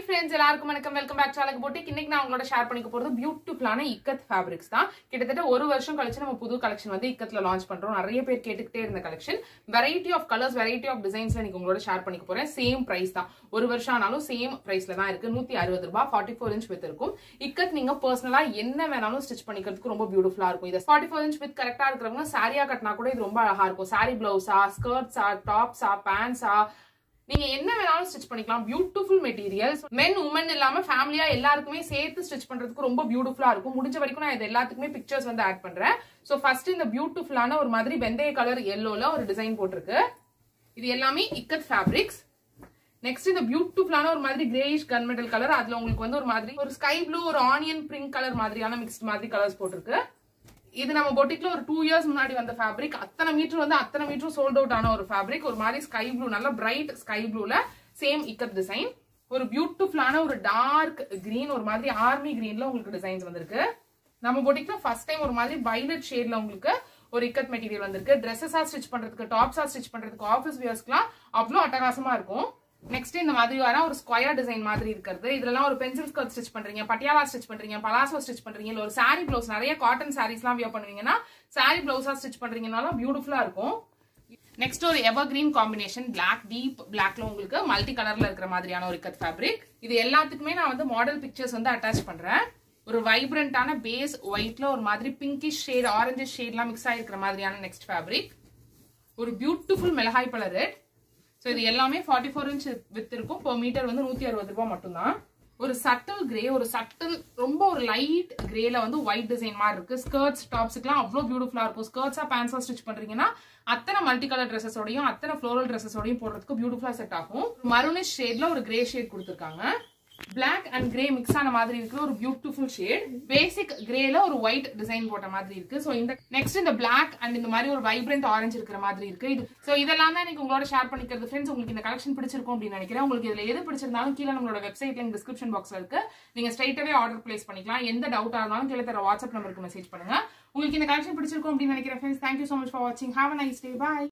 friends எல்லாருக்கும் வணக்கம் welcome back சாலக் போட்டிக் இன்னைக்கு நான் உங்களோட ஷேர் பண்ணிக்க போறது பியூட்டிஃபுல்லான இக்கத் ஃபேப்ரிக்ஸ் தான் கிட்டத்தட்ட ஒரு வருஷம் கழிச்சு நம்ம புது கலெக்ஷன் வந்து இக்கத்துல லான்ச் பண்றோம் நிறைய பேர் கேட்டுக்கிட்டே இருந்த collection variety of colours variety of designs இன்னைக்கு உங்களோட ஷேர் பண்ணிக்க போறேன் சேம் பிரைஸ் தான் ஒரு வருஷம் ஆனாலும் சேம் பிரைஸ்ல தான் இருக்கு நூத்தி அறுபது ரூபாய் ஃபார்ட்டி ஃபோர் இன்ச் வித் இருக்கும் இக்கத் நீங்க பர்சனலா என்ன வேணாலும் ஸ்டிச் பண்ணிக்கிறதுக்கு ரொம்ப பியூட்டிஃபுல்லா இருக்கும் இது ஃபார்ட்டி ஃபோர் இன்ச் வித் கரெக்டா இருக்கிறவங்க சாரியா கட்டினா கூட இது ரொம்ப அழகா இருக்கும் சாரி பிளவுஸா ஸ்கர்ட்ஸா டாப்ஸா பேண்ட்ஸா நீங்க என்ன வேணாலும் ஸ்டிச் பண்ணிக்கலாம் பியூட்டிஃபுல் மெட்டீரியல்ஸ் மென் உமன் இல்லாம ஃபேமிலியா எல்லாருக்குமே சேர்த்து ஸ்டிச் பண்றதுக்கு ரொம்ப பியூட்டிஃபுல்லா இருக்கும் முடிஞ்ச வரைக்கும் நான் இது எல்லாத்துக்குமே பிக்சர்ஸ் வந்து ஆட் பண்றேன் சோ ஃபர்ஸ்ட் இந்த பியூட்டிஃபுல்லான ஒரு மாதிரி வெந்தய கலர் எல்லோல ஒரு டிசைன் போட்டிருக்கு இது எல்லாமே இக்கத் ஃபேப்ரிக்ஸ் நெக்ஸ்ட் இந்த பியூட்டிஃபுல்லான ஒரு மாதிரி கிரேயிஷ் கன்மெண்டல் கலர் அதுல உங்களுக்கு வந்து ஒரு மாதிரி ஒரு ஸ்கை ப்ளூ ஒரு ஆனியன் பிங்க் கலர் மாதிரியான மிக்ஸ்ட் மாதிரி கலர்ஸ் போட்டிருக்கு இது நம்ம பொட்டிக்ல ஒரு டூ இயர்ஸ் முன்னாடி வந்த ஃபேப்ரிக் அத்தனை மீட்டர் வந்து அத்தனை மீட்டர் சோல்ட் அவுட் ஆன ஒரு ஃபேப்ரிக் ஒரு மாதிரி ஸ்கை ப்ளூ நல்ல பிரைட் ஸ்கை ப்ளூல சேம் இக்கத் டிசைன் ஒரு பியூட்டிஃபுல்லான ஒரு டார்க் கிரீன் ஒரு மாதிரி ஆர்மி கிரீன்ல உங்களுக்கு டிசைன்ஸ் வந்திருக்கு நம்ம பொட்டிக்ல ஃபர்ஸ்ட் டைம் ஒரு மாதிரி வைலட் ஷேட்ல உங்களுக்கு ஒரு இக்கத் மெட்டீரியல் வந்திருக்கு ட்ரெஸ்ஸஸா ஸ்டிச் பண்றதுக்கு டாப்ஸா ஸ்டிச் பண்றதுக்கு ஆஃபீஸ் வியர்ஸ்க்குலாம் அவ்வளோ அட்டகாசமா இருக்கும் நெக்ஸ்ட் இந்த மாதிரி வர ஒரு ஸ்கொயர் டிசைன் மாதிரி இருக்கிறது இதெல்லாம் ஒரு பென்சில் ஸ்கர்ட் ஸ்டிச் பண்றீங்க பட்டியாலா ஸ்டிச் பண்றீங்க பலாசோ ஸ்டிச் பண்றீங்க இல்ல ஒரு சாரி பிளவுஸ் நிறைய காட்டன் சாரீஸ்லாம் வியர் பண்ணுவீங்கன்னா சாரி பிளவுஸா ஸ்டிச் பண்றீங்கனாலும் பியூட்டிஃபுல்லா இருக்கும் நெக்ஸ்ட் ஒரு evergreen combination black deep பிளாக்ல உங்களுக்கு மல்டி கலர்ல இருக்கிற மாதிரியான ஒரு கத் ஃபேப்ரிக் இது எல்லாத்துக்குமே நான் வந்து மாடல் பிக்சர்ஸ் வந்து அட்டாச் பண்றேன் ஒரு வைப்ரண்டான பேஸ் ஒயிட்ல ஒரு மாதிரி பிங்கிஷ் ஷேட் ஆரஞ்சு ஷேட்லாம் மிக்ஸ் ஆயிருக்கிற மாதிரியான நெக்ஸ்ட் ஃபேப்ரிக் ஒரு பியூட்டிஃபுல் மிளகாய் பழ ரெட் ஸோ இது எல்லாமே ஃபார்ட்டி ஃபோர் இன்ச் வித் இருக்கும் per மீட்டர் வந்து நூத்தி அறுபது ரூபாய் மட்டும்தான் ஒரு சட்டில் கிரே ஒரு சட்டில் ரொம்ப ஒரு லைட் கிரேல வந்து ஒயிட் டிசைன் மாதிரி இருக்கு ஸ்கர்ட்ஸ் டாப்ஸுக்குலாம் அவ்வளோ பியூட்டிஃபுல்லா இருக்கும் ஸ்கர்ட்ஸா பேண்ட்ஸா ஸ்டிச் பண்றீங்கன்னா அத்தனை மல்டி கலர் ட்ரெஸ்ஸஸோடையும் அத்தனை ஃப்ளோரல் ட்ரெஸ்ஸஸோடையும் போடுறதுக்கு பியூட்டிஃபுல்லா செட் ஆகும் மருனிஷ் ஷேட்ல ஒரு கிரே ஷேட் கொடுத்துருக்காங்க பிளாக் அண்ட் கிரே மிக்ஸ் ஆன மாதிரி இருக்கிற ஒரு பியூட்டிஃபுல் ஷேட் பேசிக் கிரேல ஒரு ஒயிட் டிசைன் போட்ட மாதிரி இருக்கு சோ இந்த நெக்ஸ்ட் இந்த பிளாக் அண்ட் இந்த மாதிரி ஒரு வைப்ரண்ட் ஆரஞ்சு இருக்கிற மாதிரி இருக்கு இது சோ இதெல்லாம் தான் எனக்கு உங்களோட ஷேர் பண்ணிக்கிறது ஃப்ரெண்ட்ஸ் உங்களுக்கு இந்த கலெக்ஷன் பிடிச்சிருக்கும் அப்படின்னு நினைக்கிறேன் உங்களுக்கு இதுல எது பிடிச்சிருந்தாலும் கீழே நம்மளோட வெப்சைட் லிங்க் டிஸ்கிரிப்ஷன் பாக்ஸ்ல இருக்கு நீங்க ஸ்ட்ரைட்டாவே ஆர்டர் பிளேஸ் பண்ணிக்கலாம் எந்த டவுட்டா இருந்தாலும் கீழே தர வாட்ஸ்அப் நம்பருக்கு மெசேஜ் பண்ணுங்க உங்களுக்கு இந்த கலெக்ஷன் பிடிச்சிருக்கும் அப்படின்னு நினைக்கிறேன் friends thank you so much for வாட்சிங் have a nice day bye